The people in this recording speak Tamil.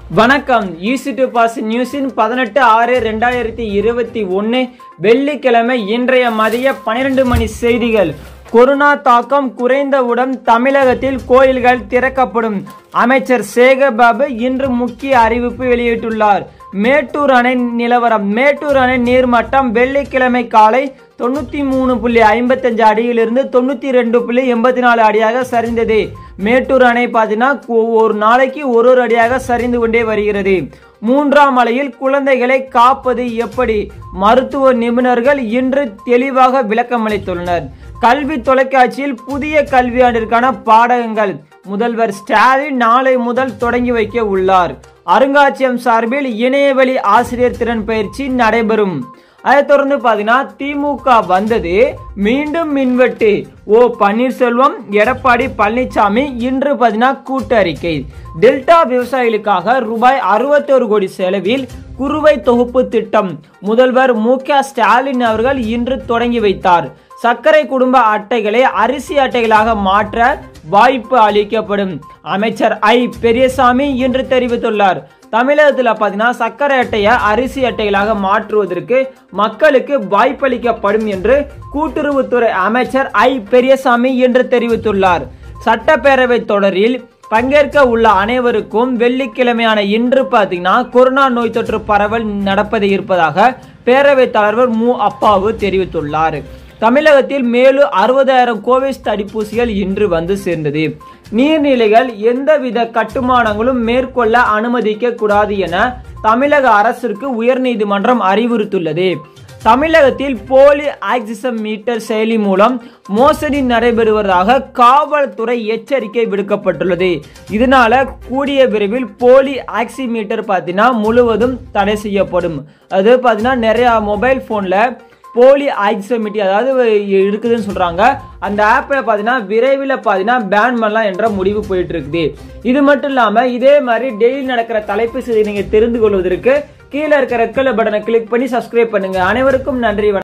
வணக்கம் ஈசி டு பாஸ் நியூஸின் பதினெட்டு ஆறு ரெண்டாயிரத்தி இருபத்தி ஒன்று வெள்ளிக்கிழமை இன்றைய மதிய பன்னிரண்டு மணி செய்திகள் கொரோனா தாக்கம் குறைந்தவுடன் தமிழகத்தில் கோயில்கள் திறக்கப்படும் அமைச்சர் சேகர் பாபு இன்று முக்கிய அறிவிப்பு வெளியிட்டுள்ளார் மேட்டூர் அணை நிலவரம் மேட்டூர் அணை நீர்மட்டம் வெள்ளிக்கிழமை காலை தொண்ணூத்தி மூணு புள்ளி ஐம்பத்தஞ்சு அடியிலிருந்து தொண்ணூத்தி ரெண்டு புள்ளி எண்பத்தி நாலு அடியாக சரிந்தது மேட்டூர் அணை பார்த்தீங்கன்னா ஒரு நாளைக்கு ஒரு ஒரு அடியாக சரிந்து கொண்டே வருகிறது மூன்றாம் அலையில் குழந்தைகளை காப்பது எப்படி மருத்துவ நிபுணர்கள் இன்று தெளிவாக விளக்கமளித்துள்ளனர் கல்வி தொலைக்காட்சியில் புதிய கல்வியாண்டிற்கான பாடகங்கள் முதல்வர் ஸ்டாலின் நாளை முதல் தொடங்கி வைக்க உள்ளார் அருங்காட்சியகம் சார்பில் இணையவழி ஆசிரியர் திறன் பயிற்சி நடைபெறும் அதை தொடர்ந்து பார்த்தீங்கன்னா திமுக வந்தது மீண்டும் மின்வெட்டு ஓ பன்னீர்செல்வம் எடப்பாடி பழனிசாமி இன்று பார்த்தீங்கன்னா கூட்டறிக்கை டெல்டா விவசாயிகளுக்காக ரூபாய் அறுபத்தோரு கோடி செலவில் குறுவை தொகுப்பு திட்டம் முதல்வர் மு ஸ்டாலின் அவர்கள் இன்று தொடங்கி வைத்தார் சர்க்கரை குடும்ப அட்டைகளை அரிசி அட்டைகளாக மாற்ற வாய்ப்பு அளிக்கப்படும் அமைச்சர் ஐ பெரியசாமி இன்று தெரிவித்துள்ளார் தமிழகத்தில் பார்த்தீங்கன்னா சர்க்கரை அட்டையை அரிசி அட்டைகளாக மாற்றுவதற்கு மக்களுக்கு வாய்ப்பளிக்கப்படும் என்று கூட்டுறவுத்துறை அமைச்சர் ஐ பெரியசாமி இன்று தெரிவித்துள்ளார் சட்டப்பேரவை தொடரில் பங்கேற்க உள்ள அனைவருக்கும் வெள்ளிக்கிழமையான இன்று பார்த்தீங்கன்னா கொரோனா நோய் தொற்று பரவல் நடப்பது இருப்பதாக பேரவைத் தலைவர் மு அப்பாவு தெரிவித்துள்ளார் தமிழகத்தில் மேலும் அறுபதாயிரம் கோவிட் தடுப்பூசிகள் இன்று வந்து சேர்ந்தது நீர்நிலைகள் எந்தவித கட்டுமானங்களும் மேற்கொள்ள அனுமதிக்க கூடாது என தமிழக அரசிற்கு உயர்நீதிமன்றம் அறிவுறுத்துள்ளது தமிழகத்தில் போலி ஆக்சிசம் மீட்டர் செயலி மூலம் மோசடி நடைபெறுவதாக காவல்துறை எச்சரிக்கை விடுக்கப்பட்டுள்ளது இதனால கூடிய விரைவில் போலி ஆக்சிமீட்டர் பார்த்தீங்கன்னா முழுவதும் தடை செய்யப்படும் அது பார்த்தீங்கன்னா நிறைய மொபைல் ஃபோனில் போலி ஆக்சிமிட்டி அதாவது இருக்குதுன்னு சொல்றாங்க அந்த ஆப்பில் பார்த்தீங்கன்னா விரைவில் பார்த்தீங்கன்னா பேன் பண்ணலாம் என்ற முடிவு போயிட்டு இருக்குது இது மட்டும் இல்லாமல் இதே மாதிரி டெய்லி நடக்கிற தலைப்பு செய்தி நீங்கள் தெரிந்து கொள்வதற்கு கீழே இருக்கிற ரெக்கல பட்டனை கிளிக் பண்ணி சப்ஸ்கிரைப் பண்ணுங்க அனைவருக்கும் நன்றி